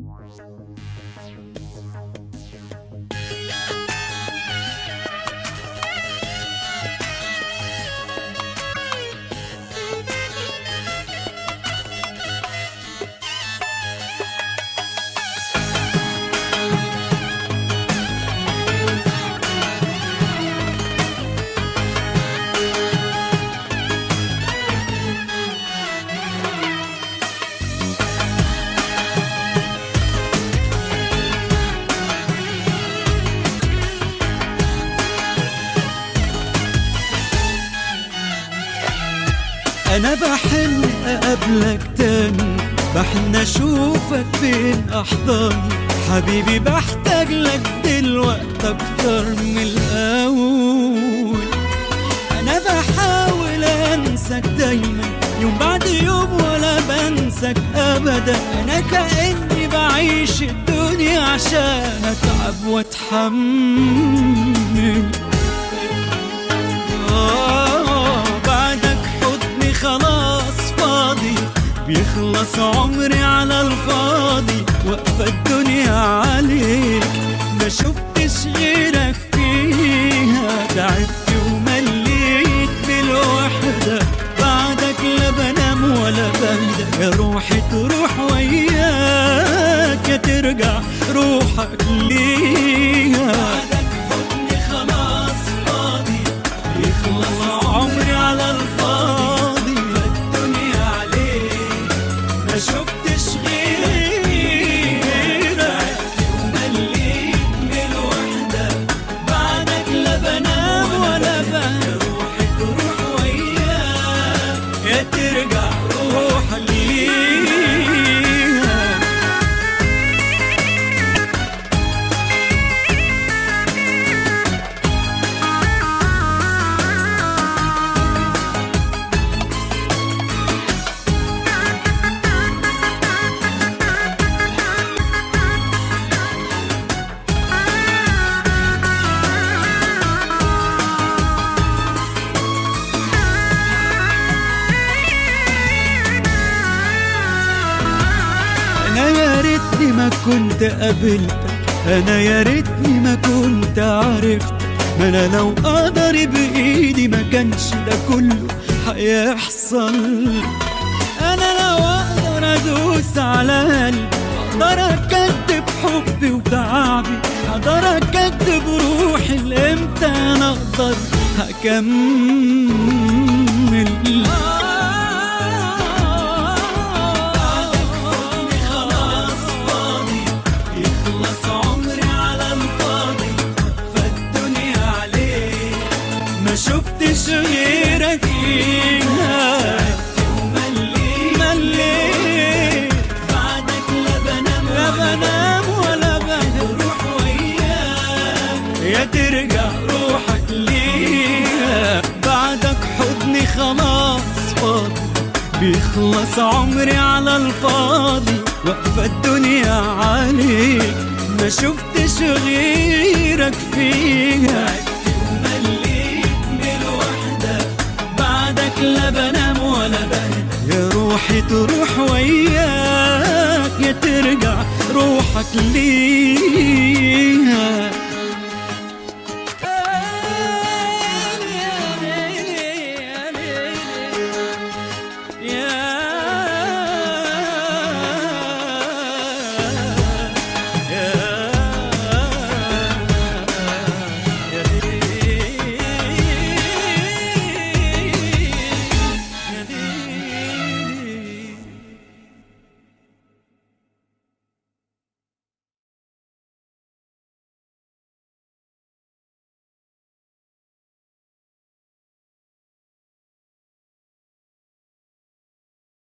انا بحن اقابلك تاني بحن اشوفك بين احضاني حبيبي بحتاج لك دلوقتي اكتر من الاول انا بحاول انساك دايما يوم بعد يوم ولا بنساك ابدا انا كاني بعيش الدنيا عشان اتعب واتحمل آه، بعدك حضني خلاص فاضي بيخلص عمري على الفاضي واقفة الدنيا عليك ما شفتش غيرك فيها تعبت ومليت بالوحدة بعدك لا بنام ولا بهدى يا روحي تروح وياك يا ترجع روحك ليها بعدك حضني خلاص فاضي يخلص عمري على الفاضي فالدنيا عليك ما شفتش غيرك ومليت بالوحدة بعدك لا بنام ولا بنام روحي تروح وياك يا ترجع روح ليها انا يا ريتني ما كنت قابلتك انا يا ريتني ما كنت عرفت ما انا لو اقدر بايدي ما كانش ده كله هيحصل انا لو اقدر ادوس على قلبي اقدر اكدب حبي وتعبي اقدر اكدب روحي لامتى انا اقدر هكمل خلاص فاضي يخلص عمري على الفاضي فالدنيا عليك ما شفتش غيرك فيها ومليت مليت بعدك لا بنام لا بنام ولا بنام روح وياك يا ترجع روحك ليها بعدك حضني خلاص فاضي بيخلص عمري على الفاضي واقفة الدنيا عليك ما شفتش غيرك فيها ومليت بالوحدة بعدك لا بنام ولا بهدى يا روحي تروح وياك يا ترجع روحك ليها